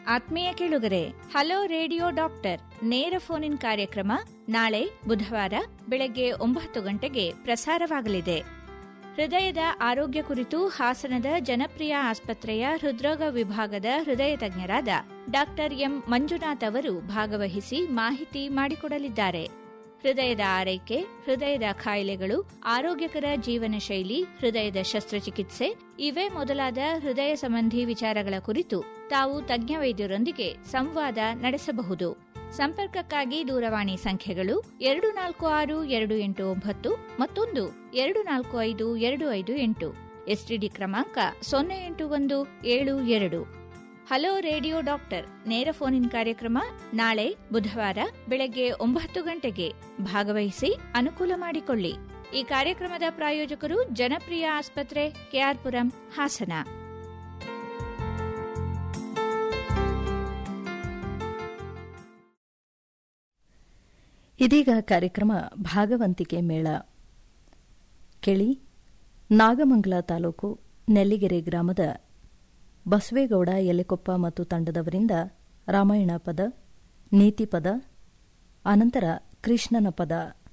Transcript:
ಆತ್ಮೀಯ ಕೇಳುಗರೆ hello radio doctor ನೇರ ಫೋನ್ ಇನ್ ಕಾರ್ಯಕ್ರಮ ನಾಳೆ ಬುಧವಾರ ಬೆಳಗ್ಗೆ ಒಂಬತ್ತು ಗಂಟೆಗೆ ಪ್ರಸಾರವಾಗಲಿದೆ ಹೃದಯದ ಆರೋಗ್ಯ ಕುರಿತು ಹಾಸನದ ಜನಪ್ರಿಯ ಆಸ್ಪತ್ರೆಯ ಹೃದ್ರೋಗ ವಿಭಾಗದ ಹೃದಯ ತಜ್ಞರಾದ ಡಾಕ್ಟರ್ ಎಂ ಮಂಜುನಾಥ್ ಅವರು ಭಾಗವಹಿಸಿ ಮಾಹಿತಿ ಮಾಡಿಕೊಡಲಿದ್ದಾರೆ ಹೃದಯದ ಆರೈಕೆ ಹೃದಯದ ಕಾಯಿಲೆಗಳು ಆರೋಗ್ಯಕರ ಜೀವನ ಶೈಲಿ ಹೃದಯದ ಶಸ್ತ್ರಚಿಕಿತ್ಸೆ ಇವೇ ಮೊದಲಾದ ಹೃದಯ ಸಂಬಂಧಿ ವಿಚಾರಗಳ ಕುರಿತು ತಾವು ತಜ್ಞ ವೈದ್ಯರೊಂದಿಗೆ ಸಂವಾದ ನಡೆಸಬಹುದು ಸಂಪರ್ಕಕ್ಕಾಗಿ ದೂರವಾಣಿ ಸಂಖ್ಯೆಗಳು ಎರಡು ನಾಲ್ಕು ಆರು ಎರಡು ಎಂಟು ಒಂಬತ್ತು ಮತ್ತೊಂದು ಎರಡು ನಾಲ್ಕು ಐದು ಎರಡು ಐದು ಎಂಟು ಎಸ್ಟಿಡಿ ಕ್ರಮಾಂಕ ಸೊನ್ನೆ ಎಂಟು ಒಂದು ಏಳು ಎರಡು ಹಲೋ ರೇಡಿಯೋ ಡಾಕ್ಟರ್ ನೇರ ಫೋನ್ ಇನ್ ಕಾರ್ಯಕ್ರಮ ನಾಳೆ ಬುಧವಾರ ಬೆಳಗ್ಗೆ ಒಂಬತ್ತು ಗಂಟೆಗೆ ಭಾಗವಹಿಸಿ ಅನುಕೂಲ ಮಾಡಿಕೊಳ್ಳಿ ಈ ಕಾರ್ಯಕ್ರಮದ ಪ್ರಾಯೋಜಕರು ಜನಪ್ರಿಯ ಆಸ್ಪತ್ರೆ ಕೆಆರ್ಪುರಂ ಹಾಸನ ಇದೀಗ ಕಾರ್ಯಕ್ರಮ ಭಾಗವಂತಿಕೆ ಮೇಳ ಕೇಳಿ ನಾಗಮಂಗಲ ತಾಲೂಕು ನೆಲ್ಲಿಗೆರೆ ಗ್ರಾಮದ ಬಸವೇಗೌಡ ಎಲೆಕೊಪ್ಪ ಮತ್ತು ತಂಡದವರಿಂದ ರಾಮಾಯಣ ಪದ ನೀತಿ ಪದ ಅನಂತರ ಕೃಷ್ಣನ ಪದ